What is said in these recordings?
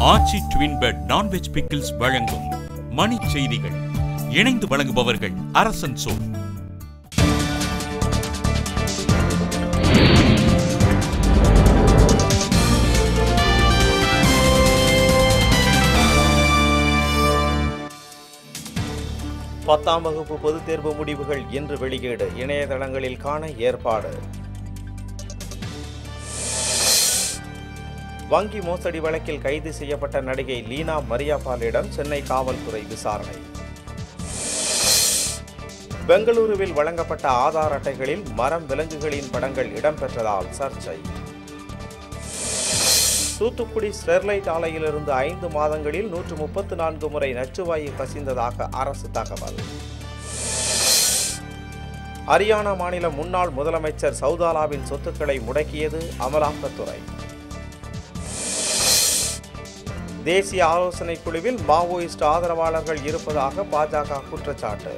ஆச்சி twin pet non veg pickles வழங்கும் மணி செய்திகள் இணைந்து வழங்குபவர்கள் அரசன் சோ பத்தாம் வகுப்பு பொதுத் தேர்வு முடிவுகள் இன்று வெளியீடு இணையதளங்களில் காண ஏற்பாடு வங்கி மோசடி வழக்கில் கைது செய்யப்பட்ட நடிகை லீனா மரியாபாலிடம் சென்னை காவல்துறை விசாரணை பெங்களூருவில் வழங்கப்பட்ட ஆதார் அட்டைகளில் மரம் விலங்குகளின் படங்கள் இடம்பெற்றதால் சர்ச்சை தூத்துக்குடி ஸ்டெர்லைட் ஆலையிலிருந்து ஐந்து மாதங்களில் நூற்று முப்பத்து நான்கு முறை நச்சுவாயு கசிந்ததாக அரசு தகவல் ஹரியானா மாநில முன்னாள் முதலமைச்சர் சவுதாலாவின் சொத்துக்களை முடக்கியது அமலாக்கத்துறை தேசிய ஆலோசனை குழுவில் மாவோயிஸ்ட் ஆதரவாளர்கள் இருப்பதாக பாஜக குற்றச்சாட்டு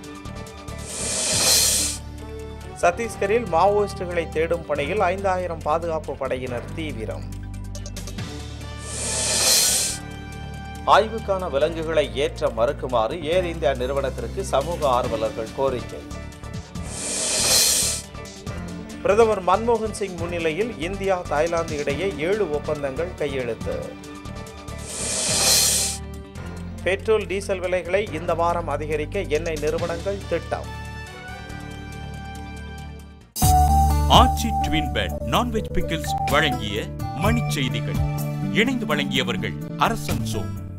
சத்தீஸ்கரில் மாவோயிஸ்டுகளை தேடும் பணியில் ஐந்தாயிரம் பாதுகாப்பு படையினர் தீவிரம் ஆய்வுக்கான விலங்குகளை ஏற்ற மறுக்குமாறு ஏர் இந்தியா நிறுவனத்திற்கு சமூக ஆர்வலர்கள் கோரிக்கை பிரதமர் மன்மோகன் சிங் முன்னிலையில் இந்தியா தாய்லாந்து இடையே ஏழு ஒப்பந்தங்கள் கையெழுத்து பெட்ரோல் டீசல் விலைகளை இந்த வாரம் அதிகரிக்க எண்ணெய் நிறுவனங்கள் திட்டம் Aachi twin pet non veg pickles வழங்கிய மணி செய்திகள் இணைந்து வழங்கியவர்கள் அரசன் சோ